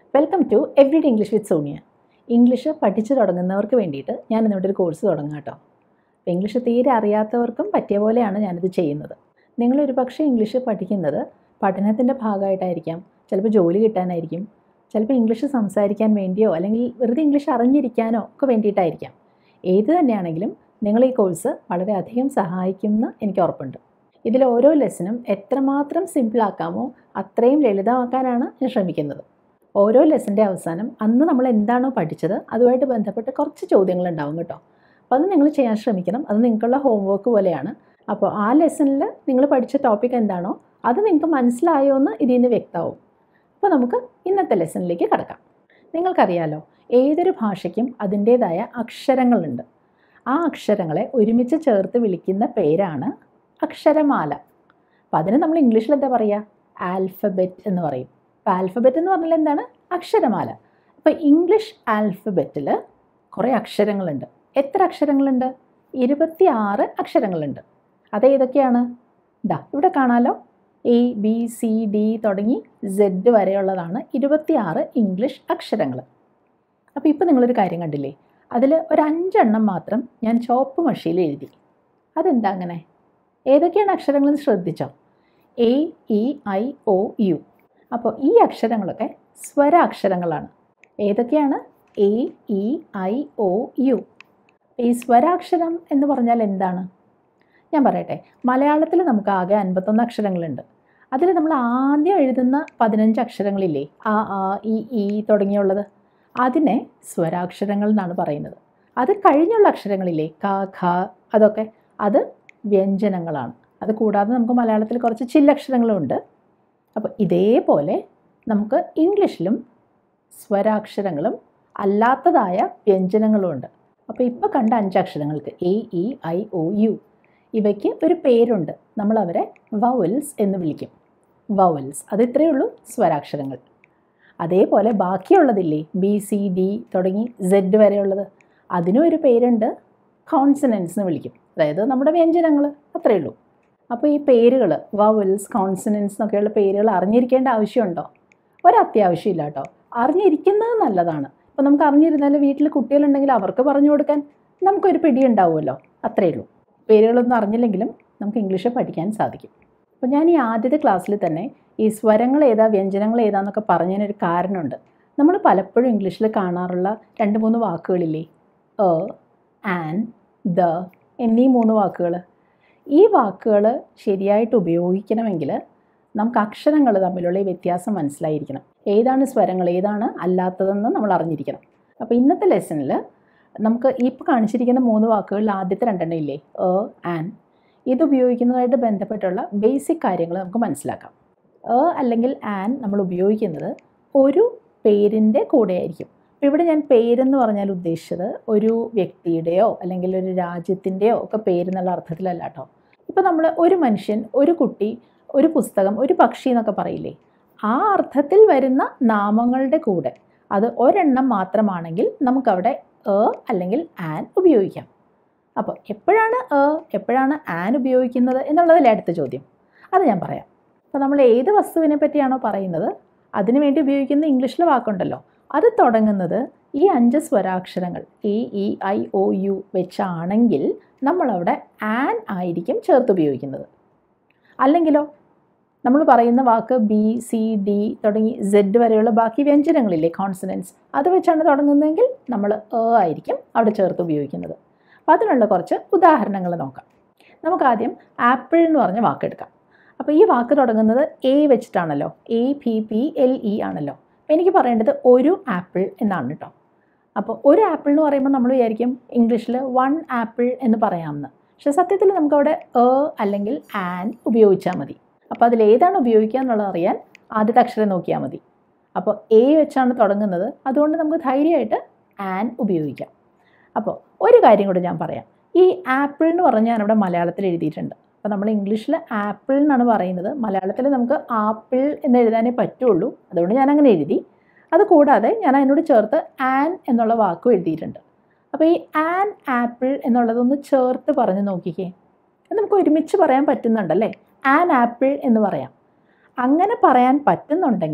welcome to everyday English with Sonia English പഠിച്ചു തുടങ്ങുന്നവർക്ക് വേണ്ടിയിട്ട് ഞാൻ ഇന്നിവിടെ ഒരു കോഴ്സ് തുടങ്ങാം കേട്ടോ അപ്പോൾ ഇംഗ്ലീഷ് തീരെ അറിയാത്തവർക്കും പറ്റിയ പോലെയാണ് ഞാനിത് ചെയ്യുന്നത് നിങ്ങളൊരു പക്ഷേ ഇംഗ്ലീഷ് പഠിക്കുന്നത് പഠനത്തിൻ്റെ ഭാഗമായിട്ടായിരിക്കാം ചിലപ്പോൾ ജോലി കിട്ടാനായിരിക്കും ചിലപ്പോൾ ഇംഗ്ലീഷ് സംസാരിക്കാൻ വേണ്ടിയോ അല്ലെങ്കിൽ വെറുതെ ഇംഗ്ലീഷ് അറിഞ്ഞിരിക്കാനോ ഒക്കെ വേണ്ടിയിട്ടായിരിക്കാം ഏത് തന്നെയാണെങ്കിലും നിങ്ങൾ ഈ കോഴ്സ് വളരെയധികം സഹായിക്കുമെന്ന് എനിക്ക് ഉറപ്പുണ്ട് ഇതിൽ ഓരോ ലെസനും എത്രമാത്രം സിമ്പിളാക്കാമോ അത്രയും ലളിതമാക്കാനാണ് ഞാൻ ശ്രമിക്കുന്നത് ഓരോ ലെസൻ്റെ അവസാനം അന്ന് നമ്മൾ എന്താണോ പഠിച്ചത് അതുമായിട്ട് ബന്ധപ്പെട്ട് കുറച്ച് ചോദ്യങ്ങൾ ഉണ്ടാവും കേട്ടോ അപ്പോൾ അത് നിങ്ങൾ ചെയ്യാൻ ശ്രമിക്കണം അത് നിങ്ങൾക്കുള്ള ഹോംവർക്ക് പോലെയാണ് അപ്പോൾ ആ ലെസണിൽ നിങ്ങൾ പഠിച്ച ടോപ്പിക് എന്താണോ അത് നിങ്ങൾക്ക് മനസ്സിലായോ എന്ന് ഇതിൽ നിന്ന് വ്യക്തമാവും അപ്പോൾ നമുക്ക് ഇന്നത്തെ ലെസണിലേക്ക് കടക്കാം നിങ്ങൾക്കറിയാലോ ഏതൊരു ഭാഷയ്ക്കും അതിൻ്റേതായ അക്ഷരങ്ങളുണ്ട് ആ അക്ഷരങ്ങളെ ഒരുമിച്ച് ചേർത്ത് വിളിക്കുന്ന പേരാണ് അക്ഷരമാല അപ്പം അതിന് നമ്മൾ ഇംഗ്ലീഷിൽ എന്താ പറയുക ആൽഫബറ്റ് എന്ന് പറയും അപ്പോൾ ആൽഫബറ്റ് എന്ന് പറഞ്ഞാൽ എന്താണ് അക്ഷരമാല അപ്പോൾ ഇംഗ്ലീഷ് ആൽഫബറ്റിൽ കുറേ അക്ഷരങ്ങളുണ്ട് എത്ര അക്ഷരങ്ങളുണ്ട് ഇരുപത്തി ആറ് അക്ഷരങ്ങളുണ്ട് അത് ഏതൊക്കെയാണ് ഇതാ ഇവിടെ കാണാലോ എ ബി സി ഡി തുടങ്ങി സെഡ് വരെയുള്ളതാണ് ഇരുപത്തിയാറ് ഇംഗ്ലീഷ് അക്ഷരങ്ങൾ അപ്പോൾ ഇപ്പോൾ നിങ്ങളൊരു കാര്യം കണ്ടില്ലേ അതിൽ ഒരു അഞ്ചെണ്ണം മാത്രം ഞാൻ ചുവപ്പ് മഷിയിൽ എഴുതി അതെന്താ അങ്ങനെ ഏതൊക്കെയാണ് അക്ഷരങ്ങളെന്ന് ശ്രദ്ധിച്ചോ A E I O U അപ്പോൾ ഈ അക്ഷരങ്ങളൊക്കെ സ്വരാക്ഷരങ്ങളാണ് ഏതൊക്കെയാണ് A E I O U ഈ സ്വരാക്ഷരം എന്ന് പറഞ്ഞാൽ എന്താണ് ഞാൻ പറയട്ടെ മലയാളത്തിൽ നമുക്ക് ആകെ അൻപത്തൊന്ന് അക്ഷരങ്ങളുണ്ട് അതിൽ നമ്മൾ ആദ്യം എഴുതുന്ന പതിനഞ്ച് അക്ഷരങ്ങളില്ലേ ആ ആ ഇ ഈ തുടങ്ങിയുള്ളത് അതിനെ സ്വരാക്ഷരങ്ങൾ എന്നാണ് പറയുന്നത് അത് കഴിഞ്ഞുള്ള അക്ഷരങ്ങളില്ലേ ക ഖ അതൊക്കെ അത് വ്യഞ്ജനങ്ങളാണ് അത് കൂടാതെ നമുക്ക് മലയാളത്തിൽ കുറച്ച് ചില്ലക്ഷരങ്ങളുണ്ട് അപ്പോൾ ഇതേപോലെ നമുക്ക് ഇംഗ്ലീഷിലും സ്വരാക്ഷരങ്ങളും അല്ലാത്തതായ വ്യഞ്ജനങ്ങളും ഉണ്ട് അപ്പോൾ ഇപ്പോൾ കണ്ട അഞ്ചക്ഷരങ്ങൾക്ക് A E I O U ഇവയ്ക്ക് ഒരു പേരുണ്ട് നമ്മൾ അവരെ വവൽസ് എന്ന് വിളിക്കും വവൽസ് അത് ഇത്രയേ ഉള്ളൂ സ്വരാക്ഷരങ്ങൾ അതേപോലെ ബാക്കിയുള്ളതില്ലേ ബി സി ഡി തുടങ്ങി സെഡ് വരെയുള്ളത് അതിനും ഒരു പേരുണ്ട് കോൺസനൻസ് എന്ന് വിളിക്കും അതായത് നമ്മുടെ വ്യഞ്ജനങ്ങൾ അത്രയേ ഉള്ളൂ അപ്പോൾ ഈ പേരുകൾ വവൽസ് കോൺസനൻസ് എന്നൊക്കെയുള്ള പേരുകൾ അറിഞ്ഞിരിക്കേണ്ട ആവശ്യമുണ്ടോ ഒരത്യാവശ്യമില്ല കേട്ടോ അറിഞ്ഞിരിക്കുന്നത് നല്ലതാണ് അപ്പോൾ നമുക്ക് അറിഞ്ഞിരുന്നാൽ വീട്ടിൽ കുട്ടികളുണ്ടെങ്കിൽ അവർക്ക് പറഞ്ഞു കൊടുക്കാൻ നമുക്കൊരു പിടി ഉണ്ടാവുമല്ലോ അത്രയേ ഉള്ളൂ പേരുകളൊന്നും അറിഞ്ഞില്ലെങ്കിലും നമുക്ക് ഇംഗ്ലീഷ് പഠിക്കാൻ സാധിക്കും അപ്പോൾ ഞാൻ ഈ ആദ്യത്തെ ക്ലാസ്സിൽ തന്നെ ഈ സ്വരങ്ങൾ ഏതാ വ്യഞ്ജനങ്ങൾ ഏതാന്നൊക്കെ പറഞ്ഞതിനൊരു കാരണമുണ്ട് നമ്മൾ പലപ്പോഴും ഇംഗ്ലീഷിൽ കാണാറുള്ള രണ്ട് മൂന്ന് വാക്കുകളില്ലേ എ ആൻ ദ എന്നീ മൂന്ന് വാക്കുകൾ ഈ വാക്കുകൾ ശരിയായിട്ട് ഉപയോഗിക്കണമെങ്കിൽ നമുക്ക് അക്ഷരങ്ങൾ തമ്മിലുള്ള ഈ വ്യത്യാസം മനസ്സിലായിരിക്കണം ഏതാണ് സ്വരങ്ങൾ ഏതാണ് അല്ലാത്തതെന്ന് നമ്മൾ അറിഞ്ഞിരിക്കണം അപ്പോൾ ഇന്നത്തെ ലെസണിൽ നമുക്ക് ഇപ്പോൾ കാണിച്ചിരിക്കുന്ന മൂന്ന് വാക്കുകളിൽ ആദ്യത്തെ രണ്ടെണ്ണം ഇല്ലേ എ ആൻ ഇത് ഉപയോഗിക്കുന്നതായിട്ട് ബന്ധപ്പെട്ടുള്ള ബേസിക് കാര്യങ്ങൾ നമുക്ക് മനസ്സിലാക്കാം എ അല്ലെങ്കിൽ ആൻ നമ്മൾ ഉപയോഗിക്കുന്നത് ഒരു പേരിൻ്റെ കൂടെ ആയിരിക്കും അപ്പോൾ ഇവിടെ ഞാൻ പേരെന്ന് പറഞ്ഞാൽ ഉദ്ദേശിച്ചത് ഒരു വ്യക്തിയുടെയോ അല്ലെങ്കിൽ ഒരു രാജ്യത്തിൻ്റെയോ ഒക്കെ പേരെന്നുള്ള അർത്ഥത്തിലല്ല കേട്ടോ ഇപ്പോൾ നമ്മൾ ഒരു മനുഷ്യൻ ഒരു കുട്ടി ഒരു പുസ്തകം ഒരു പക്ഷി എന്നൊക്കെ പറയില്ലേ ആ അർത്ഥത്തിൽ വരുന്ന നാമങ്ങളുടെ കൂടെ അത് ഒരെണ്ണം മാത്രമാണെങ്കിൽ നമുക്കവിടെ എ അല്ലെങ്കിൽ ആൻ ഉപയോഗിക്കാം അപ്പോൾ എപ്പോഴാണ് എ എപ്പോഴാണ് ആൻ ഉപയോഗിക്കുന്നത് എന്നുള്ളതല്ലേ അടുത്ത ചോദ്യം അത് ഞാൻ പറയാം അപ്പോൾ നമ്മൾ ഏത് വസ്തുവിനെ പറ്റിയാണോ പറയുന്നത് അതിനു വേണ്ടി ഉപയോഗിക്കുന്ന ഇംഗ്ലീഷിലെ വാക്കുണ്ടല്ലോ അത് തുടങ്ങുന്നത് ഈ അഞ്ച് സ്വരാക്ഷരങ്ങൾ A E I O U വെച്ചാണെങ്കിൽ നമ്മളവിടെ ആൻ ആയിരിക്കും ചേർത്ത് ഉപയോഗിക്കുന്നത് അല്ലെങ്കിലോ നമ്മൾ പറയുന്ന വാക്ക് ബി സി ഡി തുടങ്ങി സെഡ് വരെയുള്ള ബാക്കി വ്യഞ്ജനങ്ങളില്ലേ കോൺസനൻസ് അത് വെച്ചാണ് തുടങ്ങുന്നതെങ്കിൽ നമ്മൾ എ ആയിരിക്കും അവിടെ ചേർത്ത് ഉപയോഗിക്കുന്നത് അപ്പോൾ അതിനുള്ള കുറച്ച് ഉദാഹരണങ്ങൾ നോക്കാം നമുക്കാദ്യം ആപ്പിൾ എന്ന് പറഞ്ഞ വാക്കെടുക്കാം അപ്പോൾ ഈ വാക്ക് തുടങ്ങുന്നത് എ വെച്ചിട്ടാണല്ലോ A P P L E ആണല്ലോ അപ്പോൾ എനിക്ക് പറയേണ്ടത് ഒരു ആപ്പിൾ എന്നാണ് കേട്ടോ അപ്പോൾ ഒരു ആപ്പിൾ എന്ന് പറയുമ്പോൾ നമ്മൾ വിചാരിക്കും ഇംഗ്ലീഷിൽ വൺ ആപ്പിൾ എന്ന് പറയാമെന്ന് പക്ഷേ സത്യത്തിൽ നമുക്കവിടെ എ അല്ലെങ്കിൽ ആൻ ഉപയോഗിച്ചാൽ മതി അപ്പോൾ അതിൽ ഏതാണ് ഉപയോഗിക്കുക എന്നുള്ളത് അറിയാൻ ആദ്യത്തെ അക്ഷരം നോക്കിയാൽ മതി അപ്പോൾ എ വെച്ചാണ് തുടങ്ങുന്നത് അതുകൊണ്ട് നമുക്ക് ധൈര്യമായിട്ട് ആൻ ഉപയോഗിക്കാം അപ്പോൾ ഒരു കാര്യം കൂടി ഞാൻ പറയാം ഈ ആപ്പിൾ എന്ന് പറഞ്ഞ് ഞാനിവിടെ മലയാളത്തിൽ എഴുതിയിട്ടുണ്ട് അപ്പോൾ നമ്മൾ ഇംഗ്ലീഷിൽ ആപ്പിൾ എന്നാണ് പറയുന്നത് മലയാളത്തിൽ നമുക്ക് ആപ്പിൾ എന്ന് എഴുതാനേ പറ്റുള്ളൂ അതുകൊണ്ട് ഞാൻ അങ്ങനെ എഴുതി അത് കൂടാതെ ഞാൻ അതിനോട് ചേർത്ത് ആൻ എന്നുള്ള വാക്കും എഴുതിയിട്ടുണ്ട് അപ്പോൾ ഈ ആൻ ആപ്പിൾ എന്നുള്ളതൊന്ന് ചേർത്ത് പറഞ്ഞ് നോക്കിക്കേ അത് നമുക്ക് ഒരുമിച്ച് പറയാൻ പറ്റുന്നുണ്ടല്ലേ ആൻ ആപ്പിൾ എന്ന് പറയാം അങ്ങനെ പറയാൻ പറ്റുന്നുണ്ടെങ്കിൽ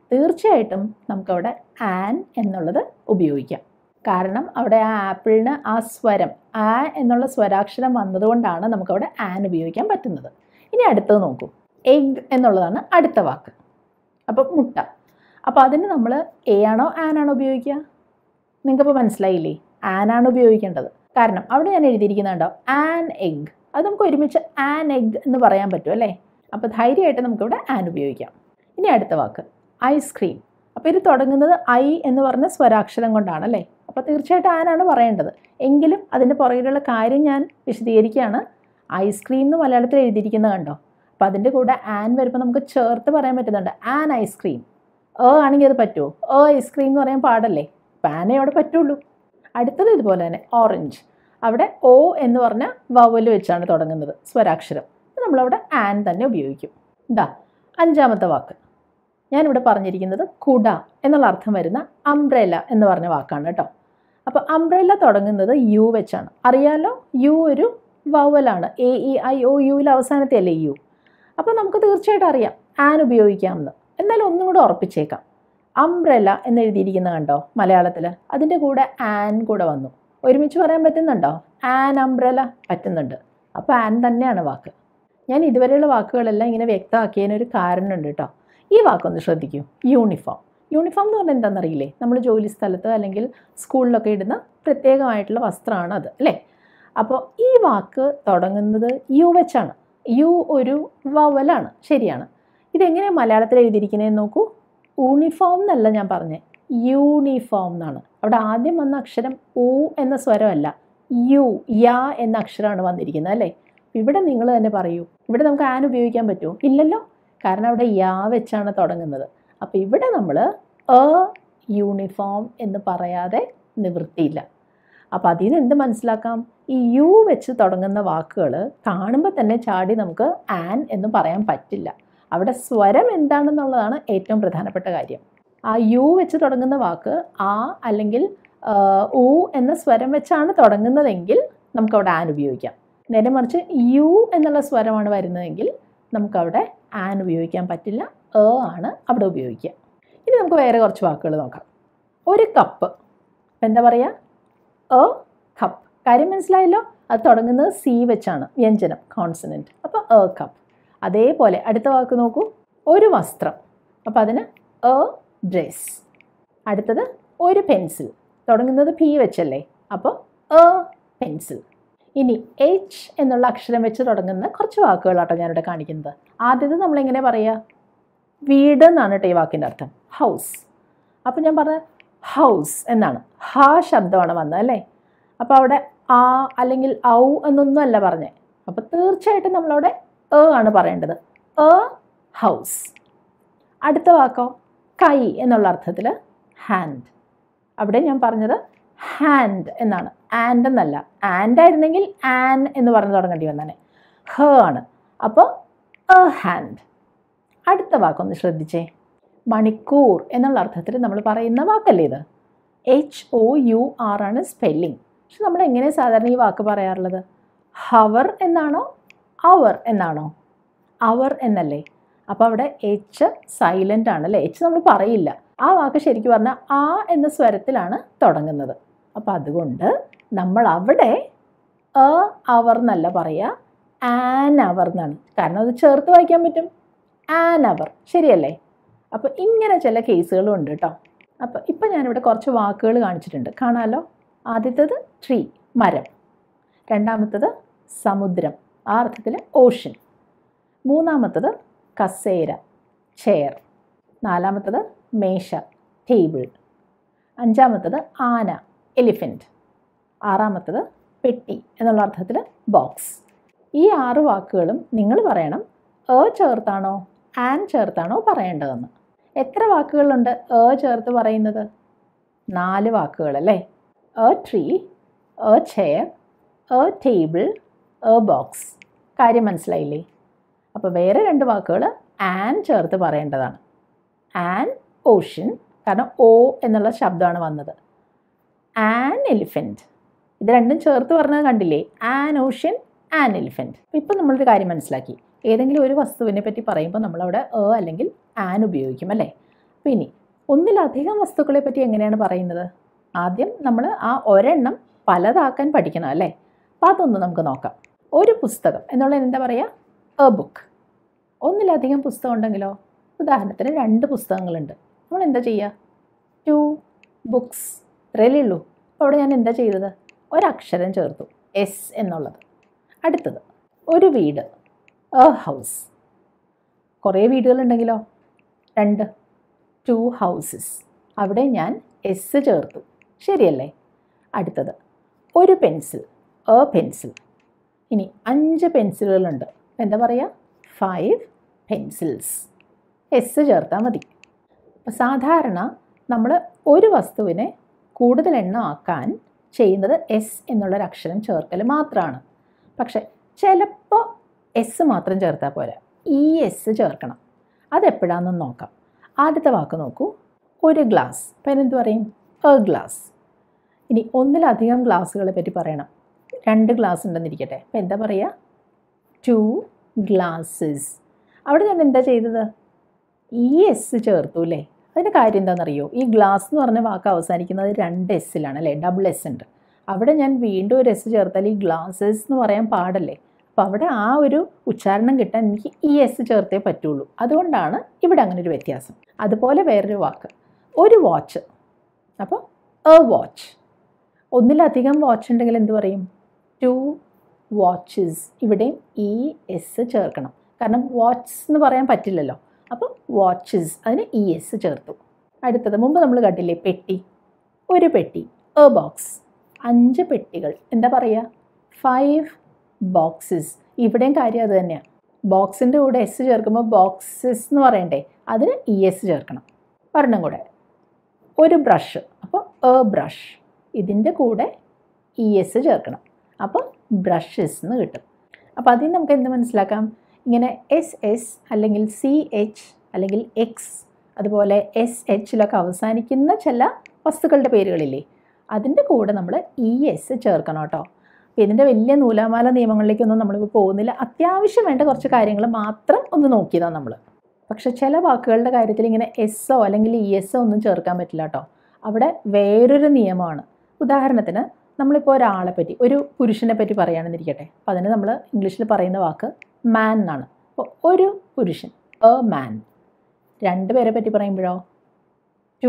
തീർച്ചയായിട്ടും നമുക്കവിടെ ആൻ എന്നുള്ളത് ഉപയോഗിക്കാം കാരണം അവിടെ ആ ആപ്പിളിന് ആ സ്വരം ആ എന്നുള്ള സ്വരാക്ഷരം വന്നതുകൊണ്ടാണ് നമുക്കവിടെ ആൻ ഉപയോഗിക്കാൻ പറ്റുന്നത് ഇനി അടുത്തത് നോക്കൂ എഗ് എന്നുള്ളതാണ് അടുത്ത വാക്ക് അപ്പം മുട്ട അപ്പോൾ അതിന് നമ്മൾ എ ആണോ ആൻ ആണോ ഉപയോഗിക്കുക നിങ്ങൾക്കിപ്പോൾ മനസ്സിലായില്ലേ ആൻ ആണ് ഉപയോഗിക്കേണ്ടത് കാരണം അവിടെ ഞാൻ എഴുതിയിരിക്കുന്നുണ്ടോ ആൻ എഗ് അത് നമുക്ക് ഒരുമിച്ച് ആൻ എഗ് എന്ന് പറയാൻ പറ്റും അല്ലേ അപ്പോൾ ധൈര്യമായിട്ട് നമുക്കിവിടെ ആൻ ഉപയോഗിക്കാം ഇനി അടുത്ത വാക്ക് ഐസ്ക്രീം അപ്പോൾ ഇത് തുടങ്ങുന്നത് ഐ എന്ന് പറഞ്ഞ സ്വരാക്ഷരം കൊണ്ടാണ് അല്ലേ അപ്പോൾ തീർച്ചയായിട്ടും ആനാണ് പറയേണ്ടത് എങ്കിലും അതിൻ്റെ പുറകിലുള്ള കാര്യം ഞാൻ വിശദീകരിക്കുകയാണ് ഐസ്ക്രീം എന്ന് മലയാളത്തിൽ എഴുതിയിരിക്കുന്നത് കണ്ടോ അപ്പോൾ അതിൻ്റെ കൂടെ ആൻ വരുമ്പോൾ നമുക്ക് ചേർത്ത് പറയാൻ പറ്റുന്നുണ്ട് ആൻ ഐസ്ക്രീം ഏ ആണെങ്കിൽ അത് പറ്റുമോ ഏ ഐസ്ക്രീം എന്ന് പറയാൻ പാടല്ലേ അപ്പോൾ ആനേ അവിടെ പറ്റുള്ളൂ അടുത്തത് ഇതുപോലെ തന്നെ ഓറഞ്ച് അവിടെ ഓ എന്ന് പറഞ്ഞ വവല് വെച്ചാണ് തുടങ്ങുന്നത് സ്വരാക്ഷരം ഇത് നമ്മളവിടെ ആൻ തന്നെ ഉപയോഗിക്കും ഇതാ അഞ്ചാമത്തെ വാക്ക് ഞാനിവിടെ പറഞ്ഞിരിക്കുന്നത് കുട എന്നുള്ള അർത്ഥം വരുന്ന അംബ്രല എന്ന് പറഞ്ഞ വാക്കാണ് കേട്ടോ അപ്പോൾ അംബ്രല തുടങ്ങുന്നത് യു വെച്ചാണ് അറിയാലോ യു ഒരു വവലാണ് എ ഇ ഐ ഒ യുവിൽ അവസാനത്തെ അല്ലേ യു അപ്പോൾ നമുക്ക് തീർച്ചയായിട്ടും അറിയാം ആൻ ഉപയോഗിക്കാമെന്ന് എന്നാലും ഒന്നും കൂടെ ഉറപ്പിച്ചേക്കാം അംബ്രല എന്ന് എഴുതിയിരിക്കുന്നത് കണ്ടോ മലയാളത്തിൽ അതിൻ്റെ കൂടെ ആൻ കൂടെ വന്നു ഒരുമിച്ച് പറയാൻ പറ്റുന്നുണ്ടോ ആൻ അംബ്രല പറ്റുന്നുണ്ട് അപ്പോൾ ആൻ തന്നെയാണ് വാക്ക് ഞാൻ ഇതുവരെയുള്ള വാക്കുകളെല്ലാം ഇങ്ങനെ വ്യക്തമാക്കിയതിനൊരു കാരണമുണ്ട് കേട്ടോ ഈ വാക്കൊന്ന് ശ്രദ്ധിക്കൂ യൂണിഫോം യൂണിഫോം എന്ന് പറഞ്ഞാൽ എന്താണെന്നറിയില്ലേ നമ്മൾ ജോലി സ്ഥലത്ത് അല്ലെങ്കിൽ സ്കൂളിലൊക്കെ ഇടുന്ന പ്രത്യേകമായിട്ടുള്ള വസ്ത്രമാണ് അത് അല്ലേ അപ്പോൾ ഈ വാക്ക് തുടങ്ങുന്നത് യു വെച്ചാണ് യു ഒരു വവലാണ് ശരിയാണ് ഇതെങ്ങനെ മലയാളത്തിൽ എഴുതിയിരിക്കുന്നതെന്ന് നോക്കൂ യൂണിഫോം എന്നല്ല ഞാൻ പറഞ്ഞത് യൂണിഫോം എന്നാണ് അവിടെ ആദ്യം വന്ന അക്ഷരം ഊ എന്ന സ്വരമല്ല യു യാ എന്ന അക്ഷരമാണ് വന്നിരിക്കുന്നത് അല്ലേ ഇവിടെ നിങ്ങൾ തന്നെ പറയൂ ഇവിടെ നമുക്ക് ആൻ ഉപയോഗിക്കാൻ പറ്റുമോ ഇല്ലല്ലോ കാരണം അവിടെ യാ വെച്ചാണ് തുടങ്ങുന്നത് അപ്പോൾ ഇവിടെ നമ്മൾ എ യൂണിഫോം എന്ന് പറയാതെ നിവൃത്തിയില്ല അപ്പോൾ അതിൽ നിന്ന് എന്ത് മനസ്സിലാക്കാം ഈ യു വെച്ച് തുടങ്ങുന്ന വാക്കുകൾ കാണുമ്പോൾ തന്നെ ചാടി നമുക്ക് ആൻ എന്ന് പറയാൻ പറ്റില്ല അവിടെ സ്വരം എന്താണെന്നുള്ളതാണ് ഏറ്റവും പ്രധാനപ്പെട്ട കാര്യം ആ യു വെച്ച് തുടങ്ങുന്ന വാക്ക് ആ അല്ലെങ്കിൽ ഊ എന്ന സ്വരം വെച്ചാണ് തുടങ്ങുന്നതെങ്കിൽ നമുക്കവിടെ ആൻ ഉപയോഗിക്കാം നേരെ മറിച്ച് യു എന്നുള്ള സ്വരമാണ് വരുന്നതെങ്കിൽ നമുക്കവിടെ ആൻ ഉപയോഗിക്കാൻ പറ്റില്ല എ ആണ് അവിടെ ഉപയോഗിക്കുക ഇനി നമുക്ക് വേറെ കുറച്ച് വാക്കുകൾ നോക്കാം ഒരു കപ്പ് എന്താ പറയുക എ കപ്പ് കാര്യം മനസ്സിലായല്ലോ അത് തുടങ്ങുന്നത് സി വെച്ചാണ് വ്യഞ്ജനം കോൺസണൻറ്റ് അപ്പോൾ എ കപ്പ് അതേപോലെ അടുത്ത വാക്ക് നോക്കൂ ഒരു വസ്ത്രം അപ്പോൾ അതിന് എ ഡ്രസ് അടുത്തത് ഒരു പെൻസിൽ തുടങ്ങുന്നത് പി വെച്ചല്ലേ അപ്പോൾ എ പെൻസിൽ ഇനി എച്ച് എന്നുള്ള അക്ഷരം വെച്ച് തുടങ്ങുന്ന കുറച്ച് വാക്കുകളാട്ടോ ഞാനിവിടെ കാണിക്കുന്നത് ആദ്യത്തെ നമ്മളെങ്ങനെ പറയുക വീട് എന്നാണ് കേട്ടോ ഈ വാക്കിൻ്റെ അർത്ഥം ഹൗസ് അപ്പോൾ ഞാൻ പറഞ്ഞ ഹൗസ് എന്നാണ് ഹ ശബ്ദമാണ് വന്നത് അല്ലേ അപ്പോൾ അവിടെ ആ അല്ലെങ്കിൽ ഔ എന്നൊന്നും അല്ല പറഞ്ഞേ അപ്പോൾ തീർച്ചയായിട്ടും നമ്മളവിടെ എ ആണ് പറയേണ്ടത് എ ഹൗസ് അടുത്ത വാക്കോ കൈ എന്നുള്ള അർത്ഥത്തിൽ ഹാൻഡ് അവിടെ ഞാൻ പറഞ്ഞത് ഹാൻഡ് എന്നാണ് ആൻഡ് എന്നല്ല ആൻഡ് ആയിരുന്നെങ്കിൽ ആൻ എന്ന് പറഞ്ഞു തുടങ്ങേണ്ടി വന്നാണ് ഹ ആണ് അപ്പോൾ എ ഹാൻഡ് അടുത്ത വാക്കൊന്ന് ശ്രദ്ധിച്ചേ മണിക്കൂർ എന്നുള്ള അർത്ഥത്തിൽ നമ്മൾ പറയുന്ന വാക്കല്ലേ ഇത് എച്ച് ഒ യു ആർ ആണ് സ്പെല്ലിംഗ് പക്ഷെ നമ്മൾ എങ്ങനെ സാധാരണ ഈ വാക്ക് പറയാറുള്ളത് ഹവർ എന്നാണോ അവർ എന്നാണോ അവർ എന്നല്ലേ അപ്പോൾ അവിടെ എച്ച് സൈലൻ്റ് ആണ് അല്ലേ എച്ച് നമ്മൾ പറയില്ല ആ വാക്ക് ശരിക്കും പറഞ്ഞാൽ ആ എന്ന സ്വരത്തിലാണ് തുടങ്ങുന്നത് അപ്പോൾ അതുകൊണ്ട് നമ്മൾ അവിടെ എ അവർ എന്നല്ല പറയുക ആൻ അവർ എന്നാണ് കാരണം അത് ചേർത്ത് വായിക്കാൻ പറ്റും ആൻ അവർ ശരിയല്ലേ അപ്പോൾ ഇങ്ങനെ ചില കേസുകളും ഉണ്ട് കേട്ടോ അപ്പോൾ ഇപ്പം ഞാനിവിടെ കുറച്ച് വാക്കുകൾ കാണിച്ചിട്ടുണ്ട് കാണാമല്ലോ ആദ്യത്തേത് ട്രീ മരം രണ്ടാമത്തത് സമുദ്രം ആ അർത്ഥത്തിൽ ഓഷ്യൻ മൂന്നാമത്തത് കസേര ചെയർ നാലാമത്തത് മേശ ടേബിൾ അഞ്ചാമത്തത് ആന എലിഫൻറ്റ് ആറാമത്തത് പെട്ടി എന്നുള്ള അർത്ഥത്തിൽ ബോക്സ് ഈ ആറ് വാക്കുകളും നിങ്ങൾ പറയണം എ ചേർത്താണോ ആൻ ചേർത്താണോ പറയേണ്ടതെന്ന് എത്ര വാക്കുകളുണ്ട് എ ചേർത്ത് പറയുന്നത് നാല് വാക്കുകൾ അല്ലേ a tree a chair a table a box കാര്യം മനസ്സിലായില്ലേ അപ്പോൾ വേറെ രണ്ട് വാക്കുകൾ ആൻ ചേർത്ത് പറയേണ്ടതാണ് ആൻ ഓഷ്യൻ കാരണം ഓ എന്നുള്ള ശബ്ദമാണ് വന്നത് ആൻ എലിഫൻറ്റ് ഇത് രണ്ടും ചേർത്ത് പറഞ്ഞത് കണ്ടില്ലേ ആൻ ഓഷ്യൻ ആൻ എലിഫൻറ്റ് ഇപ്പം നമ്മളൊരു കാര്യം മനസ്സിലാക്കി ഏതെങ്കിലും ഒരു വസ്തുവിനെ പറ്റി പറയുമ്പോൾ നമ്മളവിടെ എ അല്ലെങ്കിൽ ആൻ ഉപയോഗിക്കും അല്ലേ അപ്പോൾ ഇനി ഒന്നിലധികം വസ്തുക്കളെ പറ്റി എങ്ങനെയാണ് പറയുന്നത് ആദ്യം നമ്മൾ ആ ഒരെണ്ണം പലതാക്കാൻ പഠിക്കണം അല്ലേ അപ്പോൾ അതൊന്ന് നമുക്ക് നോക്കാം ഒരു പുസ്തകം എന്നുള്ളത് എന്താ പറയുക എ ബുക്ക് ഒന്നിലധികം പുസ്തകം ഉണ്ടെങ്കിലോ ഉദാഹരണത്തിന് രണ്ട് പുസ്തകങ്ങളുണ്ട് നമ്മൾ എന്താ ചെയ്യുക ടു ബുക്സ് ഇത്രയല്ലേ ഉള്ളൂ അപ്പോൾ അവിടെ ഞാൻ എന്താ ചെയ്തത് ഒരക്ഷരം ചേർത്തു എസ് എന്നുള്ളത് അടുത്തത് ഒരു വീട് എ ഹൗസ് കുറേ വീടുകളുണ്ടെങ്കിലോ രണ്ട് ടു ഹൗസസ് അവിടെ ഞാൻ എസ് ചേർത്തു ശരിയല്ലേ അടുത്തത് ഒരു പെൻസിൽ എ പെൻസിൽ ഇനി അഞ്ച് പെൻസിലുകളുണ്ട് എന്താ പറയുക ഫൈവ് പെൻസിൽസ് എസ് ചേർത്താൽ മതി അപ്പോൾ സാധാരണ നമ്മൾ ഒരു വസ്തുവിനെ കൂടുതൽ എണ്ണം ആക്കാൻ ചെയ്യുന്നത് എസ് എന്നുള്ളൊരു അക്ഷരം ചേർക്കൽ മാത്രമാണ് പക്ഷെ ചിലപ്പോൾ എസ് മാത്രം ചേർത്താൽ പോരാ ഈ എസ് ചേർക്കണം അതെപ്പോഴാണെന്ന് നോക്കാം ആദ്യത്തെ വാക്ക് നോക്കൂ ഒരു ഗ്ലാസ് അപ്പം അതിനെന്ത് പറയും എ ഗ്ലാസ് ഇനി ഒന്നിലധികം ഗ്ലാസ്സുകളെ പറ്റി പറയണം രണ്ട് ഗ്ലാസ് ഉണ്ടെന്നിരിക്കട്ടെ അപ്പം എന്താ പറയുക ടു ഗ്ലാസ്സസ് അവിടെ ഞാൻ എന്താ ചെയ്തത് ഈ എസ് ചേർത്തു അല്ലേ അതിൻ്റെ കാര്യം എന്താണെന്നറിയോ ഈ ഗ്ലാസ് എന്ന് പറഞ്ഞ വാക്ക് അവസാനിക്കുന്നത് രണ്ട് എസ്സിലാണ് അല്ലേ ഡബിൾ എസ് ഉണ്ട് അവിടെ ഞാൻ വീണ്ടും ഒരു എസ് ചേർത്താൽ ഈ ഗ്ലാസസ് എന്ന് പറയാൻ പാടല്ലേ അപ്പോൾ അവിടെ ആ ഒരു ഉച്ചാരണം കിട്ടാൻ എനിക്ക് ഈ എസ് ചേർത്തേ പറ്റുള്ളൂ അതുകൊണ്ടാണ് ഇവിടെ അങ്ങനെ ഒരു വ്യത്യാസം അതുപോലെ വേറൊരു വാക്ക് ഒരു വാച്ച് അപ്പോൾ എ വാച്ച് ഒന്നിലധികം വാച്ച് ഉണ്ടെങ്കിൽ എന്ത് പറയും ടു വാച്ചസ് ഇവിടെയും ഈ എസ് ചേർക്കണം കാരണം വാച്ച്സ് എന്ന് പറയാൻ പറ്റില്ലല്ലോ അപ്പോൾ വാച്ചസ് അതിന് ഇ എസ് ചേർത്തു അടുത്തത് മുമ്പ് നമ്മൾ കണ്ടില്ലേ പെട്ടി ഒരു പെട്ടി എ ബോക്സ് അഞ്ച് പെട്ടികൾ എന്താ പറയുക ഫൈവ് ബോക്സസ് ഇവിടെയും കാര്യം അത് തന്നെയാണ് ബോക്സിൻ്റെ കൂടെ എസ് ചേർക്കുമ്പോൾ ബോക്സസ് എന്ന് പറയണ്ടേ അതിന് ഇ എസ് ചേർക്കണം ഒരെണ്ണം കൂടെ ഒരു ബ്രഷ് അപ്പോൾ എ ബ്രഷ് ഇതിൻ്റെ കൂടെ ഇ എസ് ചേർക്കണം അപ്പോൾ ബ്രഷസ് എന്ന് കിട്ടും അപ്പോൾ അതിൽ നമുക്ക് എന്ത് മനസ്സിലാക്കാം ഇങ്ങനെ എസ് എസ് അല്ലെങ്കിൽ സി എച്ച് അല്ലെങ്കിൽ എക്സ് അതുപോലെ എസ് എച്ചിലൊക്കെ അവസാനിക്കുന്ന ചില വസ്തുക്കളുടെ പേരുകളില്ലേ അതിൻ്റെ കൂടെ നമ്മൾ ഇ എസ് ചേർക്കണം കേട്ടോ അപ്പോൾ ഇതിൻ്റെ വലിയ നൂലാമാല നിയമങ്ങളിലേക്കൊന്നും നമ്മളിപ്പോൾ പോകുന്നില്ല അത്യാവശ്യം വേണ്ട കുറച്ച് കാര്യങ്ങൾ മാത്രം ഒന്ന് നോക്കിയതാണ് നമ്മൾ പക്ഷെ ചില വാക്കുകളുടെ കാര്യത്തിൽ ഇങ്ങനെ എസ്സോ അല്ലെങ്കിൽ ഇ എസ്സോ ഒന്നും ചേർക്കാൻ പറ്റില്ല കേട്ടോ അവിടെ വേറൊരു നിയമമാണ് ഉദാഹരണത്തിന് നമ്മളിപ്പോൾ ഒരാളെ പറ്റി ഒരു പുരുഷനെ പറ്റി പറയുകയാണെന്നിരിക്കട്ടെ അപ്പോൾ അതിന് നമ്മൾ ഇംഗ്ലീഷിൽ പറയുന്ന വാക്ക് മാൻ എന്നാണ് അപ്പോൾ ഒരു പുരുഷൻ എ മാൻ രണ്ട് പേരെ പറ്റി പറയുമ്പോഴോ ടു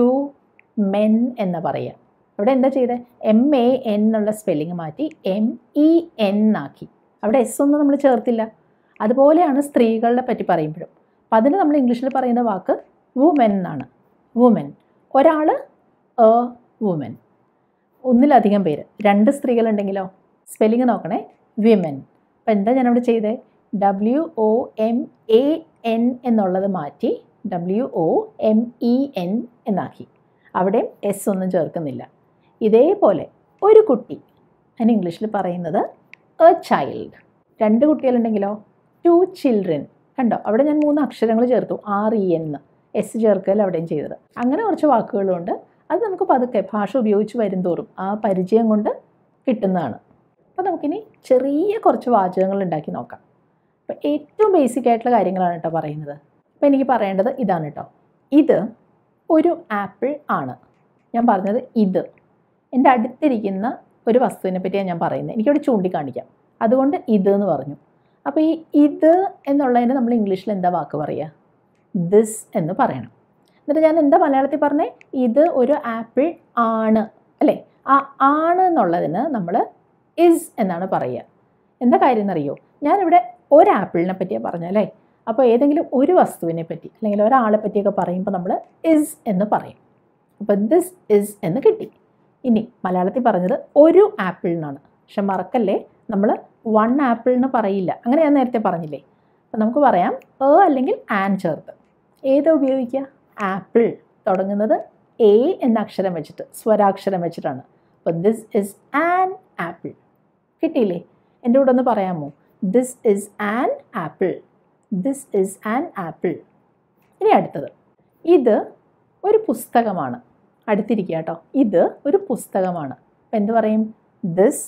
മെൻ എന്ന് പറയുക അവിടെ എന്താ ചെയ്തത് എം എ എൻ എന്നുള്ള സ്പെല്ലിങ് മാറ്റി എം ഇ എൻ ആക്കി അവിടെ എസ് ഒന്നും നമ്മൾ ചേർത്തില്ല അതുപോലെയാണ് സ്ത്രീകളെ പറ്റി പറയുമ്പോഴും അപ്പം അതിന് നമ്മൾ ഇംഗ്ലീഷിൽ പറയുന്ന വാക്ക് വുമെൻ എന്നാണ് വുമെൻ ഒരാൾ എ വുമെൻ ഒന്നിലധികം പേര് രണ്ട് സ്ത്രീകളുണ്ടെങ്കിലോ സ്പെല്ലിങ് നോക്കണേ വിമൻ അപ്പം എന്താ ഞാനവിടെ ചെയ്തേ W O M A N എന്നുള്ളത് മാറ്റി W O M E N എന്നാക്കി അവിടെ എസ് ഒന്നും ചേർക്കുന്നില്ല ഇതേപോലെ ഒരു കുട്ടി അതിന് ഇംഗ്ലീഷിൽ പറയുന്നത് എ ചൈൽഡ് രണ്ട് കുട്ടികളുണ്ടെങ്കിലോ ടു ചിൽഡ്രൻ കണ്ടോ അവിടെ ഞാൻ മൂന്ന് അക്ഷരങ്ങൾ ചേർത്തു ആർ ഇ എന്ന് എസ് ചേർക്കൽ അവിടെയും ചെയ്തത് അങ്ങനെ കുറച്ച് വാക്കുകളുണ്ട് അത് നമുക്ക് പതുക്കെ ഭാഷ ഉപയോഗിച്ച് വരുംതോറും ആ പരിചയം കൊണ്ട് കിട്ടുന്നതാണ് അപ്പോൾ നമുക്കിനി ചെറിയ കുറച്ച് വാചകങ്ങൾ ഉണ്ടാക്കി നോക്കാം അപ്പോൾ ഏറ്റവും ബേസിക് ആയിട്ടുള്ള കാര്യങ്ങളാണ് കേട്ടോ പറയുന്നത് അപ്പോൾ എനിക്ക് പറയേണ്ടത് ഇതാണ് കേട്ടോ ഇത് ഒരു ആപ്പിൾ ആണ് ഞാൻ പറഞ്ഞത് ഇത് എൻ്റെ അടുത്തിരിക്കുന്ന ഒരു വസ്തുവിനെ പറ്റിയാണ് ഞാൻ പറയുന്നത് എനിക്കവിടെ ചൂണ്ടിക്കാണിക്കാം അതുകൊണ്ട് ഇത് എന്ന് പറഞ്ഞു അപ്പോൾ ഈ ഇത് എന്നുള്ളതിന് നമ്മൾ ഇംഗ്ലീഷിൽ എന്താ വാക്ക് പറയുക ദിസ് എന്ന് പറയണം എന്നിട്ട് ഞാൻ എന്താ മലയാളത്തിൽ പറഞ്ഞേ ഇത് ഒരു ആപ്പിൾ ആണ് അല്ലേ ആ ആണ് എന്നുള്ളതിന് നമ്മൾ ഇസ് എന്നാണ് പറയുക എന്താ കാര്യം എന്നറിയോ ഞാനിവിടെ ഒരു ആപ്പിളിനെ പറ്റിയാണ് പറഞ്ഞല്ലേ അപ്പോൾ ഏതെങ്കിലും ഒരു വസ്തുവിനെ പറ്റി അല്ലെങ്കിൽ ഒരാളെ പറ്റിയൊക്കെ പറയുമ്പോൾ നമ്മൾ ഇസ് എന്ന് പറയും അപ്പോൾ ദിസ് ഇസ് എന്ന് കിട്ടി ഇനി മലയാളത്തിൽ പറഞ്ഞത് ഒരു ആപ്പിൾ എന്നാണ് പക്ഷെ മറക്കല്ലേ നമ്മൾ വൺ ആപ്പിൾ എന്ന് പറയില്ല അങ്ങനെ ഞാൻ നേരത്തെ പറഞ്ഞില്ലേ അപ്പം നമുക്ക് പറയാം എ അല്ലെങ്കിൽ ആൻ ചേർത്ത് ഏത് ഉപയോഗിക്കുക ആപ്പിൾ തുടങ്ങുന്നത് എ എന്ന അക്ഷരം വെച്ചിട്ട് സ്വരാക്ഷരം വെച്ചിട്ടാണ് അപ്പോൾ ദിസ് ഇസ് ആൻ ആപ്പിൾ കിട്ടിയില്ലേ എൻ്റെ കൂടെ ഒന്ന് പറയാമോ this is an apple this is an apple ഇനി അടുത്തത് ഇത് ഒരു പുസ്തകമാണ് അടുത്തിരിക്കുക കേട്ടോ ഇത് ഒരു പുസ്തകമാണ് അപ്പം എന്ത് പറയും this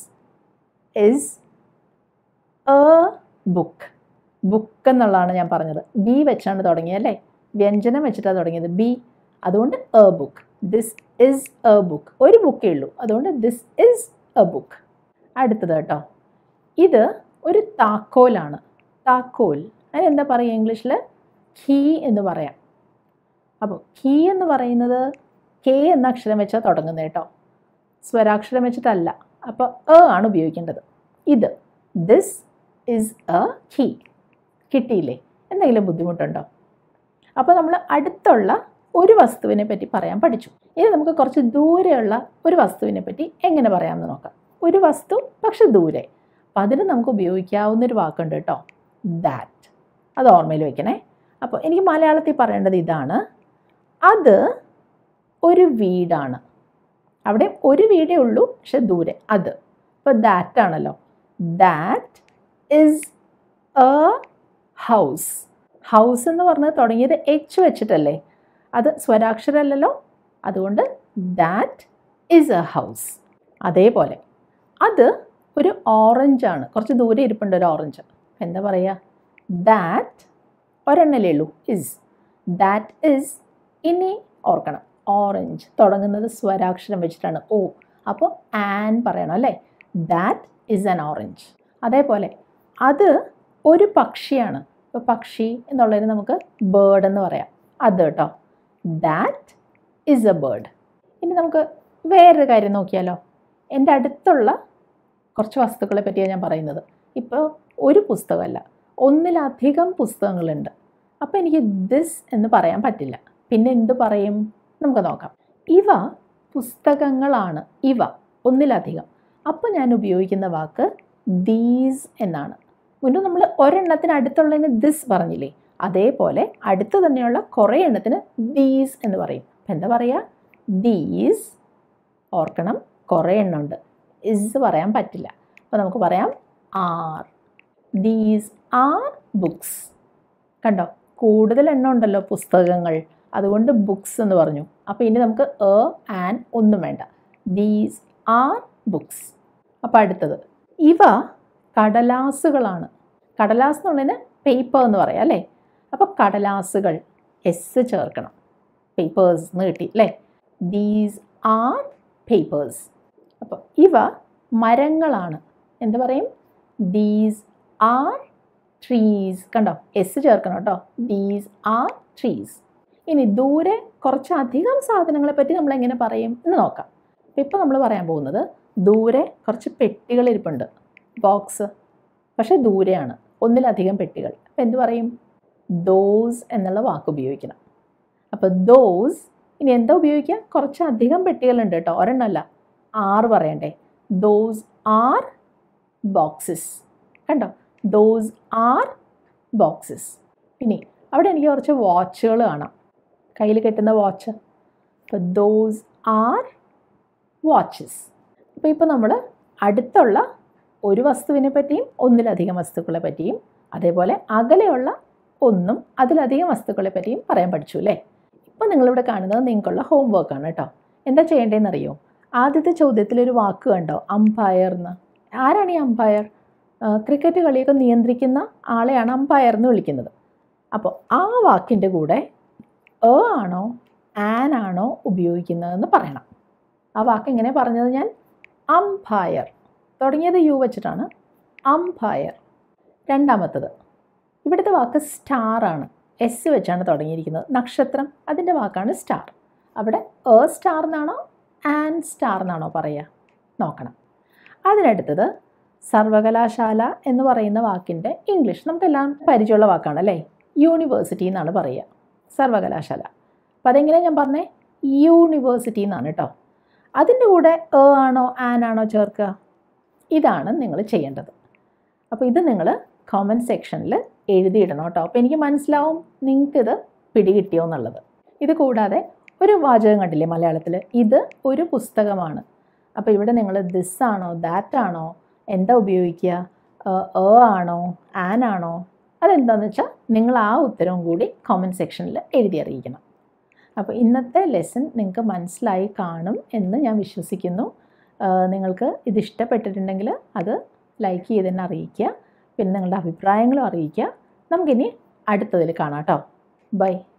is a book book എന്നുള്ളതാണ് ഞാൻ പറഞ്ഞത് ബി വെച്ചാണ് തുടങ്ങിയത് അല്ലേ വ്യഞ്ജനം വെച്ചിട്ടാണ് തുടങ്ങിയത് ബി അതുകൊണ്ട് a book this is a book ഒരു ബുക്കേ ഉള്ളൂ അതുകൊണ്ട് ദിസ് ഇസ് എ ബുക്ക് അടുത്തത് കേട്ടോ ഇത് ഒരു താക്കോലാണ് താക്കോൽ അതിനെന്താ പറയുക ഇംഗ്ലീഷിൽ കീ എന്ന് പറയാം അപ്പോൾ കീ എന്ന് പറയുന്നത് കെ എന്ന അക്ഷരം വെച്ചാൽ തുടങ്ങുന്നത് കേട്ടോ സ്വരാക്ഷരം വെച്ചിട്ടല്ല അപ്പോൾ എ ആണ് ഉപയോഗിക്കേണ്ടത് ഇത് ദിസ് ഇസ് എ കീ കിട്ടിയില്ലേ എന്തെങ്കിലും ബുദ്ധിമുട്ടുണ്ടോ അപ്പോൾ നമ്മൾ അടുത്തുള്ള ഒരു വസ്തുവിനെ പറ്റി പറയാൻ പഠിച്ചു ഇനി നമുക്ക് കുറച്ച് ദൂരെയുള്ള ഒരു വസ്തുവിനെ പറ്റി എങ്ങനെ പറയാമെന്ന് നോക്കാം ഒരു വസ്തു പക്ഷെ ദൂരെ അപ്പം അതിന് നമുക്ക് ഉപയോഗിക്കാവുന്നൊരു വാക്കുണ്ട് കേട്ടോ ദാറ്റ് അത് ഓർമ്മയിൽ വെക്കണേ അപ്പോൾ എനിക്ക് മലയാളത്തിൽ പറയേണ്ടത് ഇതാണ് അത് ഒരു വീടാണ് അവിടെ ഒരു വീടേ ഉള്ളൂ പക്ഷെ ദൂരെ അത് ഇപ്പോൾ ദാറ്റ് ആണല്ലോ that is a house house എന്ന് പറഞ്ഞത് തുടങ്ങിയത് എച്ച് വെച്ചിട്ടല്ലേ അത് സ്വരാക്ഷരമല്ലല്ലോ അതുകൊണ്ട് ദാറ്റ് ഇസ് എ ഹൗസ് അതേപോലെ അത് ഒരു ഓറഞ്ചാണ് കുറച്ച് ദൂരെ ഇരിപ്പുണ്ട് ഒരു ഓറഞ്ച് എന്താ പറയുക ദാറ്റ് ഒരെണ്ണലേ ഉള്ളൂ ഇസ് ദാറ്റ് ഇസ് ഇനി ഓർക്കണം ഓറഞ്ച് തുടങ്ങുന്നത് സ്വരാക്ഷരം വെച്ചിട്ടാണ് ഓ അപ്പോൾ ആൻ പറയണം അല്ലേ ദാറ്റ് ഇസ് ആൻ ഓറഞ്ച് അതേപോലെ അത് ഒരു പക്ഷിയാണ് ഇപ്പോൾ പക്ഷി എന്നുള്ളതിന് നമുക്ക് ബേർഡ് എന്ന് പറയാം അത് കേട്ടോ ദാറ്റ് ഇസ് എ ബേർഡ് ഇനി നമുക്ക് വേറൊരു കാര്യം നോക്കിയാലോ എൻ്റെ അടുത്തുള്ള കുറച്ച് വസ്തുക്കളെ പറ്റിയാണ് ഞാൻ പറയുന്നത് ഇപ്പോൾ ഒരു പുസ്തകമല്ല ഒന്നിലധികം പുസ്തകങ്ങളുണ്ട് അപ്പോൾ എനിക്ക് ദിസ് എന്ന് പറയാൻ പറ്റില്ല പിന്നെ എന്ത് പറയും നമുക്ക് നോക്കാം ഇവ പുസ്തകങ്ങളാണ് ഇവ ഒന്നിലധികം അപ്പോൾ ഞാൻ ഉപയോഗിക്കുന്ന വാക്ക് ദീസ് എന്നാണ് മുന്നേ നമ്മൾ ഒരെണ്ണത്തിന് അടുത്തുള്ളതിന് ദിസ് പറഞ്ഞില്ലേ അതേപോലെ അടുത്ത് തന്നെയുള്ള കുറേ എണ്ണത്തിന് ദീസ് എന്ന് പറയും അപ്പം എന്താ പറയുക ദീസ് ഓർക്കണം കുറേ എണ്ണമുണ്ട് ഇസ് പറയാൻ പറ്റില്ല അപ്പോൾ നമുക്ക് പറയാം ആർ ദീസ് ആർ ബുക്സ് കണ്ടോ കൂടുതൽ എണ്ണം ഉണ്ടല്ലോ പുസ്തകങ്ങൾ അതുകൊണ്ട് ബുക്സ് എന്ന് പറഞ്ഞു അപ്പോൾ ഇനി നമുക്ക് എ ആൻ ഒന്നും വേണ്ട ദീസ് ആർ ബുക്സ് അപ്പോൾ അടുത്തത് ഇവ കടലാസുകളാണ് കടലാസ് എന്നുള്ളതിന് പേപ്പർ എന്ന് പറയാം അല്ലേ അപ്പോൾ കടലാസുകൾ എസ് ചേർക്കണം പേപ്പേഴ്സ് എന്ന് കിട്ടി അല്ലേ ദീസ് ആർ പേപ്പേഴ്സ് അപ്പോൾ ഇവ മരങ്ങളാണ് എന്ത് പറയും ദീസ് ആർ ട്രീസ് കണ്ടോ എസ് ചേർക്കണം കേട്ടോ ദീസ് ആർ ട്രീസ് ഇനി ദൂരെ കുറച്ചധികം സാധനങ്ങളെ പറ്റി നമ്മൾ എങ്ങനെ പറയും എന്ന് നോക്കാം അപ്പോൾ ഇപ്പോൾ നമ്മൾ പറയാൻ പോകുന്നത് ദൂരെ കുറച്ച് പെട്ടികൾ ഇരിപ്പുണ്ട് ബോക്സ് പക്ഷേ ദൂരെയാണ് ഒന്നിലധികം പെട്ടികൾ അപ്പോൾ എന്ത് പറയും ദോസ് എന്നുള്ള വാക്ക് ഉപയോഗിക്കണം അപ്പോൾ ദോസ് ഇനി എന്താ ഉപയോഗിക്കുക കുറച്ചധികം പെട്ടികളുണ്ട് കേട്ടോ ഒരെണ്ണമല്ല ആറ് പറയണ്ടേ ദോസ് ആർ ബോക്സസ് കണ്ടോ ദോസ് ആർ ബോക്സസ് ഇനി അവിടെ എനിക്ക് കുറച്ച് വാച്ചുകൾ കാണാം കയ്യിൽ കെട്ടുന്ന വാച്ച് അപ്പോൾ ദോസ് ആർ വാച്ചസ് അപ്പോൾ ഇപ്പോൾ നമ്മൾ അടുത്തുള്ള ഒരു വസ്തുവിനെ പറ്റിയും ഒന്നിലധികം വസ്തുക്കളെ പറ്റിയും അതേപോലെ അകലെയുള്ള ഒന്നും അതിലധികം വസ്തുക്കളെ പറ്റിയും പറയാൻ പഠിച്ചു അല്ലേ ഇപ്പോൾ നിങ്ങളിവിടെ കാണുന്നത് നിങ്ങൾക്കുള്ള ഹോം വർക്കാണ് കേട്ടോ എന്താ ചെയ്യേണ്ടതെന്ന് അറിയോ ആദ്യത്തെ ചോദ്യത്തിലൊരു വാക്ക് കണ്ടോ അമ്പയർ എന്ന് ആരാണ് ഈ അമ്പയർ ക്രിക്കറ്റ് കളിയൊക്കെ നിയന്ത്രിക്കുന്ന ആളെയാണ് അമ്പയർ എന്ന് വിളിക്കുന്നത് അപ്പോൾ ആ വാക്കിൻ്റെ കൂടെ എ ആണോ ആൻ ആണോ ഉപയോഗിക്കുന്നതെന്ന് പറയണം ആ വാക്ക് എങ്ങനെ പറഞ്ഞത് ഞാൻ അംപയർ തുടങ്ങിയത് യു വെച്ചിട്ടാണ് അംപയർ രണ്ടാമത്തത് ഇവിടുത്തെ വാക്ക് സ്റ്റാർ ആണ് എസ് വെച്ചാണ് തുടങ്ങിയിരിക്കുന്നത് നക്ഷത്രം അതിൻ്റെ വാക്കാണ് സ്റ്റാർ അവിടെ എ സ്റ്റാർ എന്നാണോ ആൻ സ്റ്റാർ എന്നാണോ പറയുക നോക്കണം അതിനടുത്തത് സർവകലാശാല എന്ന് പറയുന്ന വാക്കിൻ്റെ ഇംഗ്ലീഷ് നമുക്കെല്ലാം പരിചയമുള്ള വാക്കാണ് അല്ലേ യൂണിവേഴ്സിറ്റി എന്നാണ് പറയുക സർവകലാശാല അപ്പോൾ അതെങ്ങനെ ഞാൻ പറഞ്ഞേ യൂണിവേഴ്സിറ്റി എന്നാണ് കേട്ടോ അതിൻ്റെ കൂടെ എ ആണോ ആൻ ആണോ ചേർക്കുക ഇതാണ് നിങ്ങൾ ചെയ്യേണ്ടത് അപ്പോൾ ഇത് നിങ്ങൾ കോമൻറ്റ് സെക്ഷനിൽ എഴുതിയിടണം കേട്ടോ അപ്പോൾ എനിക്ക് മനസ്സിലാവും നിങ്ങൾക്കിത് പിടികിട്ടിയോ എന്നുള്ളത് ഇത് കൂടാതെ ഒരു വാചകം കണ്ടില്ലേ മലയാളത്തിൽ ഇത് ഒരു പുസ്തകമാണ് അപ്പോൾ ഇവിടെ നിങ്ങൾ ദിസ് ആണോ ദാറ്റ് ആണോ എന്താ ഉപയോഗിക്കുക എ ആണോ ആൻ ആണോ അതെന്താണെന്ന് വെച്ചാൽ നിങ്ങൾ ആ ഉത്തരവും കൂടി കോമൻറ്റ് സെക്ഷനിൽ എഴുതി അറിയിക്കണം അപ്പോൾ ഇന്നത്തെ ലെസൺ നിങ്ങൾക്ക് മനസ്സിലായി കാണും എന്ന് ഞാൻ വിശ്വസിക്കുന്നു നിങ്ങൾക്ക് ഇത് ഇഷ്ടപ്പെട്ടിട്ടുണ്ടെങ്കിൽ അത് ലൈക്ക് ചെയ്തെന്നെ അറിയിക്കുക പിന്നെ നിങ്ങളുടെ അഭിപ്രായങ്ങളും അറിയിക്കുക നമുക്കിനി അടുത്തതിൽ കാണാം കേട്ടോ ബൈ